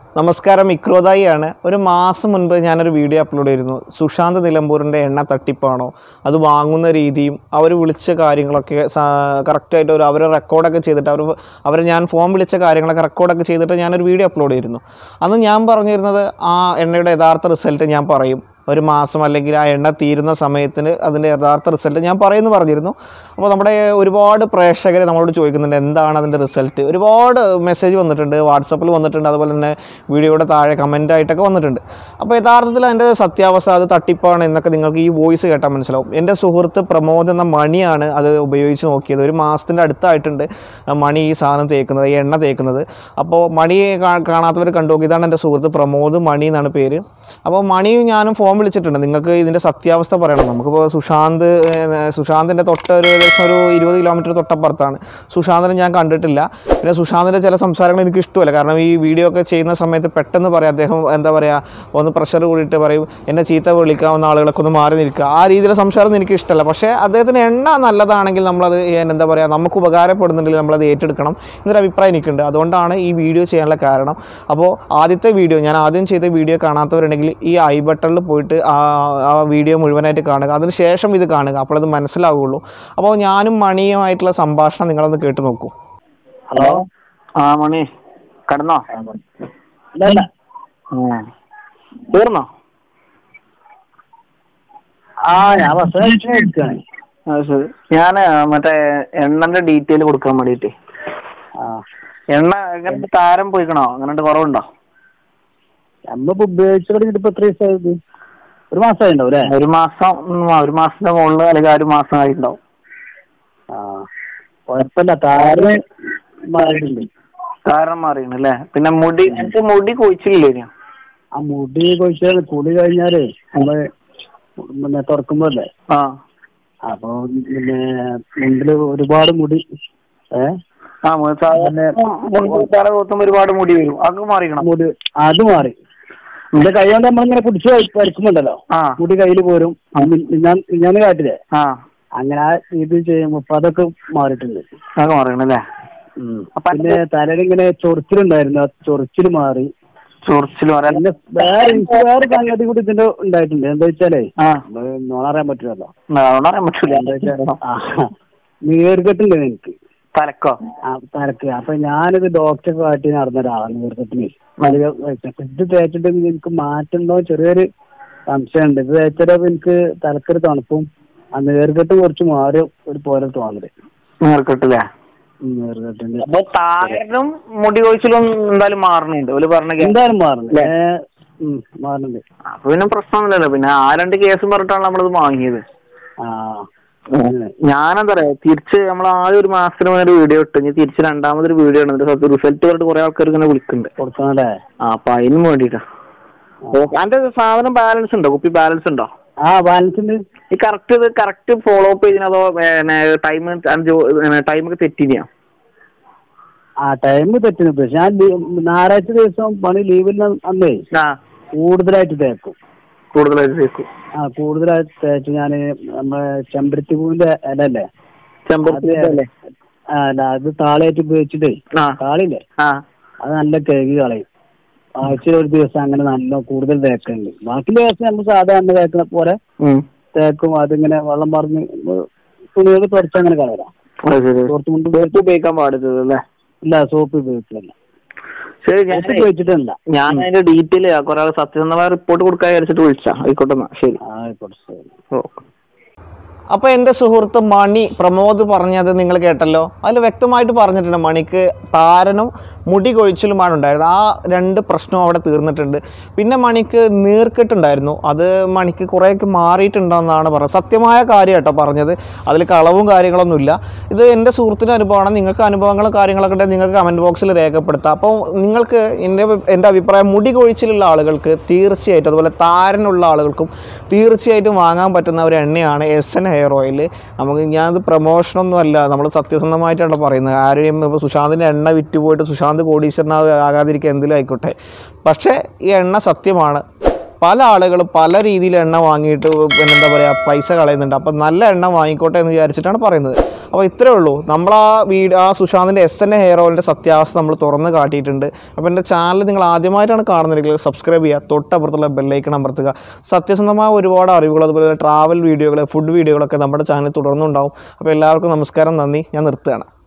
നമസ്കാരം ഇക്രോദായി ആണ് ഒരു മാസം മുൻപ് ഞാനൊരു വീഡിയോ അപ്ലോഡ് ചെയ്തിരുന്നു സുശാന്ത് നിലമ്പൂരിൻ്റെ എണ്ണ തട്ടിപ്പാണോ അത് വാങ്ങുന്ന രീതിയും അവർ വിളിച്ച കാര്യങ്ങളൊക്കെ കറക്റ്റായിട്ട് ഒരു അവർ റെക്കോർഡൊക്കെ ചെയ്തിട്ട് അവർ അവർ ഞാൻ ഫോൺ വിളിച്ച കാര്യങ്ങളൊക്കെ റെക്കോർഡൊക്കെ ചെയ്തിട്ട് ഞാനൊരു വീഡിയോ അപ്ലോഡ് ചെയ്തിരുന്നു അന്ന് ഞാൻ പറഞ്ഞിരുന്നത് ആ എണ്ണയുടെ യഥാർത്ഥ റിസൾട്ട് ഞാൻ പറയും ഒരു മാസം അല്ലെങ്കിൽ ആ എണ്ണ തീരുന്ന സമയത്തിന് അതിൻ്റെ യഥാർത്ഥ റിസൾട്ട് ഞാൻ പറയുന്നു പറഞ്ഞിരുന്നു അപ്പോൾ നമ്മുടെ ഒരുപാട് പ്രേക്ഷകർ നമ്മളോട് ചോദിക്കുന്നുണ്ട് എന്താണ് അതിൻ്റെ റിസൾട്ട് ഒരുപാട് മെസ്സേജ് വന്നിട്ടുണ്ട് വാട്സപ്പിൽ വന്നിട്ടുണ്ട് അതുപോലെ തന്നെ വീഡിയോയുടെ താഴെ കമൻ്റ് ആയിട്ടൊക്കെ വന്നിട്ടുണ്ട് അപ്പോൾ യഥാർത്ഥത്തിൽ അതിൻ്റെ സത്യാവസ്ഥ അത് തട്ടിപ്പാണ് എന്നൊക്കെ നിങ്ങൾക്ക് ഈ വോയിസ് കേട്ടാൽ മനസ്സിലാവും എൻ്റെ സുഹൃത്ത് പ്രമോദ് എന്ന മണിയാണ് അത് ഉപയോഗിച്ച് നോക്കിയത് ഒരു മാസത്തിൻ്റെ അടുത്തായിട്ടുണ്ട് ആ മണി ഈ സാധനം തേക്കുന്നത് ഈ എണ്ണ തേക്കുന്നത് അപ്പോൾ മണി കാ- കാണാത്തവർ കണ്ടു നോക്കി ഇതാണ് എൻ്റെ സുഹൃത്ത് പ്രമോദ് മണി എന്നാണ് പേര് അപ്പോൾ മണിയും ഞാനും ഫോൺ വിളിച്ചിട്ടുണ്ട് നിങ്ങൾക്ക് ഇതിൻ്റെ സത്യാവസ്ഥ പറയണം നമുക്കിപ്പോൾ സുശാന്ത് ഏഹ്, സുശാന്തിൻ്റെ തൊട്ട് ഒരു ഏകദേശം ഒരു ഇരുപത് കിലോമീറ്റർ തൊട്ടപ്പുറത്താണ് സുശാന്തിനെ ഞാൻ കണ്ടിട്ടില്ല പിന്നെ സുശാന്തിൻ്റെ ചില സംസാരങ്ങൾ എനിക്ക് ഇഷ്ടമല്ല കാരണം ഈ വീഡിയോ ഒക്കെ ചെയ്യുന്ന സമയത്ത് പെട്ടെന്ന് പറയാം അദ്ദേഹം എന്താ പറയുക ഒന്ന് പ്രഷർ കൂടിയിട്ട് പറയും എന്നെ ചീത്ത വിളിക്കാവുന്ന ആളുകളൊക്കെ ഒന്ന് മാറി നിൽക്കുക ആ രീതിയിലെ സംസാരം എനിക്ക് ഇഷ്ടമല്ല പക്ഷേ അദ്ദേഹത്തിന് എണ്ണ നല്ലതാണെങ്കിൽ നമ്മളത് ഏഹ്, എന്താ പറയുക നമുക്ക് ഉപകാരപ്പെടുന്നുണ്ടെങ്കിൽ നമ്മളത് ഏറ്റെടുക്കണം എന്നൊരു അഭിപ്രായം എനിക്കുണ്ട് അതുകൊണ്ടാണ് ഈ വീഡിയോ ചെയ്യാനുള്ള കാരണം അപ്പോൾ ആദ്യത്തെ വീഡിയോ ഞാൻ ആദ്യം ചെയ്ത വീഡിയോ കാണാത്തവരുണ്ടെങ്കിൽ ഈ ഐ ബട്ടണിൽ പോയിട്ട് ആ ആ വീഡിയോ മുഴുവനായിട്ട് കാണുക അതിന് ശേഷം ഇത് കാണുക അപ്പോൾ അത് മനസ്സിലാവുകയുള്ളൂ അപ്പോൾ ഞാനും മണിയുമായിട്ടുള്ള സംഭാഷണം നിങ്ങളൊന്ന് കേട്ട് നോക്കൂ ഹലോ ആ മണി കടന്നോ ഇല്ല ഇല്ല തീർന്നോ ആ ഞാൻ ബസ് കഴിച്ചു എടുക്കാണ് അത് ശരി ഞാൻ മറ്റേ എണ്ണൻ്റെ ഡീറ്റെയിൽ കൊടുക്കാൻ വേണ്ടിയിട്ട് ആ എണ്ണ എങ്ങനെ താരം പോയിക്കണോ അങ്ങനെ കുറവുണ്ടോ നമ്മളിപ്പോ ഉപയോഗിച്ച് തുടങ്ങിയിട്ട് ഇപ്പൊ എത്ര ദിവസമായത് ഒരു മാസമായി ഉണ്ടാവും അല്ലേ ഒരു മാസം ഉം, ആ, ഒരു മാസത്തിന്റെ മുകളിൽ അല്ലെങ്കിൽ ആ ഒരു മാസം ആയിട്ടുണ്ടാവും ആ കുഴപ്പമില്ല താരം മാറിയിട്ടുണ്ട് താരം മാറിയാണ് അല്ലേ പിന്നെ മുടി എനിക്ക് മുടി കൊഴിച്ചില്ലേ ആ മുടി കൊഴിച്ചാൽ കുളി കഴിഞ്ഞാലേ നമ്മള് പിന്നെ തുറക്കുമ്പോ അല്ലേ ആ അപ്പൊ പിന്നെ മുമ്പില് ഒരുപാട് മുടി ഏ ആ മു- സാധാരണ മുൻപ് തല കൊത്തുമ്പോ ഒരുപാട് മുടി വരും അതൊക്കെ മാറിക്കണം മുടി അത് മാറി എന്റെ കൈ കൊണ്ട് നമ്മളിങ്ങനെ പിടിച്ച് വലിക്കുമ്പോണ്ടല്ലോ ആ മുടി കയ്യിൽ പോരും ഞാൻ ഞാൻ കാട്ടില്ലേ ആ അങ്ങനെ ആ ഇത് ചെയ്യുമ്പോ അപ്പൊ അതൊക്കെ മാറിയിട്ടുണ്ട് അതൊക്കെ മാറിക്കണം അല്ലേ ഉം. അപ്പൊ പിന്നെ തലയിൽ ഇങ്ങനെ ചൊറിച്ചിലുണ്ടായിരുന്നു ആ ചൊറിച്ചിൽ മാറി ചൊറിച്ചിൽ മാറി പിന്നെ വേറെ എനിക്ക് വേറെ സംഗതി കൂടി ഇതിന്റെ ഉണ്ടായിട്ടുണ്ട് എന്താ വെച്ചാലേ ആ നമ്മള് നോണറിയാൻ പറ്റുമല്ലോ അതുകൊണ്ട് അറിയാൻ പറ്റൂല എന്താ വെച്ചാ ആ, നീർക്കെട്ടുണ്ട് എനിക്ക് തലക്കോ ആ തലക്ക് അപ്പൊ ഞാനിത് ഡോക്ടറെ കാട്ടി നടന്ന ഒരാളാണ് നീർക്കെട്ടിന് അധികം വെച്ചപ്പോ ഇത് തേച്ചിട്ട് എനിക്ക് മാറ്റുണ്ടോ ചെറിയൊരു സംശയമുണ്ട് ഇത് തേച്ചിട്ട് എനിക്ക് തലക്കൊരു തണുപ്പും ആ നീർക്കെട്ട് കുറച്ച് മാറി ഒരു പോലെ തോന്നല് നേർക്കിട്ടില്ലേ ഉം, നീർക്കെട്ടിന്റെ അപ്പൊ താരനും മുടി കൊഴിച്ചിലും എന്തായാലും മാറണുണ്ട് ഒരു പറഞ്ഞ കേസ്. എന്തായാലും മാറുന്നു ഏ, ഉം, മാറുന്നുണ്ട് അപ്പൊ പിന്നെ പ്രശ്നമൊന്നുമില്ലല്ലോ പിന്നെ ആ രണ്ട് കേസും പറഞ്ഞിട്ടാണ് നമ്മളിത് വാങ്ങിയത് ആ അങ്ങനെ. ഞാനെന്താ പറയാ തിരിച്ച് നമ്മൾ ആദ്യം ഒരു മാസത്തിന് മുന്നേ ഒരു വീഡിയോ ഇട്ടു ഇനി തിരിച്ച് രണ്ടാമതൊരു വീഡിയോ ആണ് എന്നിട്ട് റിസൾട്ട് പറഞ്ഞിട്ട് കുറെ ആൾക്കാർ ഇങ്ങനെ വിളിക്കുന്നുണ്ട് കൊടുക്കണല്ലേ ആ അപ്പൊ അതിനും വേണ്ടിട്ടാ എന്റെ സാധനം ബാലൻസ് ഉണ്ടോ കുപ്പി ബാലൻസ് ഉണ്ടോ ആ ബാലൻസ് ഉണ്ട് ഈ കറക്റ്റ് ഇത് കറക്റ്റ് ഫോളോ അപ്പ് ചെയ്യുന്ന അതോ ടൈം ടൈം ഒക്കെ തെറ്റിനെയാ ആ ടൈം തെറ്റിന് പക്ഷെ ഞാൻ ലീ- ഞായറാഴ്ച ദിവസം പണി ലീവിൽ അന്നേ ആ കൂടുതലായിട്ട് തേക്കും കൂടുതലായിട്ട് തേക്കും ആ കൂടുതലായിട്ട് തേച്ച് ഞാൻ നമ്മളെ ചെമ്പരത്തി പൂവിന്റെ ഇല അല്ലേ ചെമ്പരത്തി അല്ലേ ആ, അല്ല അത് താളായിട്ട് ഉപയോഗിച്ചിട്ടേ ആ താളില്ലേ ആ അത് നല്ല കഴുകി കളയും ആഴ്ചയിൽ ഒരു ദിവസം അങ്ങനെ നല്ല കൂടുതൽ തേക്കുന്നുണ്ട് ബാക്കി ദിവസം നമ്മൾ സാധാരണ തേക്കുന്ന പോലെ ഉം. തേക്കും അതിങ്ങനെ വെള്ളം പറഞ്ഞ് തുണികൾ തുടച്ച് അങ്ങനെ കളയാം അത് ശരി തോർത്ത് കൊണ്ട് സോപ്പ് ഉപയോഗിക്കാൻ പാടില്ല അല്ലേ ഇല്ല സോപ്പ് ഉപയോഗിക്കില്ല ശരി ഞാൻ സോപ്പ് ഉപയോഗിച്ചിട്ടില്ല ഞാൻ അതിന്റെ ഡീറ്റെയിൽ കുറെ ആൾ സത്യസന്ധമായ റിപ്പോർട്ട് കൊടുക്കാൻ വിചാരിച്ചിട്ട് വിളിച്ചാ ആയിക്കോട്ടെ എന്നാ ശരി ആയിക്കോട്ടെ ശരി ഓ അപ്പോൾ എൻ്റെ സുഹൃത്ത് മണി പ്രമോദ് പറഞ്ഞത് നിങ്ങൾ കേട്ടല്ലോ അതിൽ വ്യക്തമായിട്ട് പറഞ്ഞിട്ടുണ്ട് മണിക്ക് താരനും മുടി കൊഴിച്ചിലുമാണ് ഉണ്ടായിരുന്നത് ആ രണ്ട് പ്രശ്നവും അവിടെ തീർന്നിട്ടുണ്ട് പിന്നെ മണിക്ക് നീർക്കെട്ടുണ്ടായിരുന്നു അത് മണിക്ക് കുറേയൊക്കെ മാറിയിട്ടുണ്ടെന്നാണ് പറഞ്ഞത് സത്യമായ കാര്യം കേട്ടോ പറഞ്ഞത് അതിൽ കളവും കാര്യങ്ങളൊന്നുമില്ല ഇത് എൻ്റെ സുഹൃത്തിൻ്റെ അനുഭവമാണ് നിങ്ങൾക്ക് അനുഭവങ്ങളും കാര്യങ്ങളൊക്കെ ഉണ്ടെങ്കിൽ നിങ്ങൾക്ക് കമൻറ്റ് ബോക്സിൽ രേഖപ്പെടുത്താം അപ്പോൾ നിങ്ങൾക്ക് എൻ്റെ എൻ്റെ അഭിപ്രായം മുടി കൊഴിച്ചിലുള്ള ആളുകൾക്ക് തീർച്ചയായിട്ടും അതുപോലെ താരനുള്ള ആളുകൾക്കും തീർച്ചയായിട്ടും വാങ്ങാൻ പറ്റുന്ന ഒരു എണ്ണയാണ് എസ് എൻ ഹെയർ ഓയിൽ നമുക്ക് ഞാനത് പ്രൊമോഷനൊന്നും അല്ല നമ്മൾ സത്യസന്ധമായിട്ടാണ് പറയുന്നത് ആരെയും ഇപ്പോൾ സുശാന്തിൻ്റെ എണ്ണ വിറ്റ് പോയിട്ട് സുശാന്ത് കോടീശ്വരനാവ് ആകാതിരിക്കുക എന്തിലും ആയിക്കോട്ടെ പക്ഷേ ഈ എണ്ണ സത്യമാണ് പല ആളുകളും പല രീതിയിൽ എണ്ണ വാങ്ങിയിട്ട് പിന്നെ എന്താ പറയുക പൈസ കളയുന്നുണ്ട് അപ്പം നല്ല എണ്ണ വാങ്ങിക്കോട്ടെ എന്ന് വിചാരിച്ചിട്ടാണ് പറയുന്നത് അപ്പോൾ ഇത്രയേ ഉള്ളൂ നമ്മൾ ആ വീട് ആ സുശാന്തിൻ്റെ എസ് എൻ ഹെയർ ഓയിലിൻ്റെ സത്യാവസ്ഥ നമ്മൾ തുറന്ന് കാട്ടിയിട്ടുണ്ട് അപ്പോൾ എൻ്റെ ചാനൽ നിങ്ങൾ ആദ്യമായിട്ടാണ് കാണുന്നതെങ്കിൽ സബ്സ്ക്രൈബ് ചെയ്യുക തൊട്ടപ്പുറത്തുള്ള ബെല്ലൈക്കൺ അമർത്തുക സത്യസന്ധമായ ഒരുപാട് അറിവുകൾ അതുപോലെ ട്രാവൽ വീഡിയോകൾ ഫുഡ് വീഡിയോകളൊക്കെ നമ്മുടെ ചാനൽ തുടർന്നുണ്ടാവും അപ്പോൾ എല്ലാവർക്കും നമസ്കാരം നന്ദി ഞാൻ നിർത്തുകയാണ്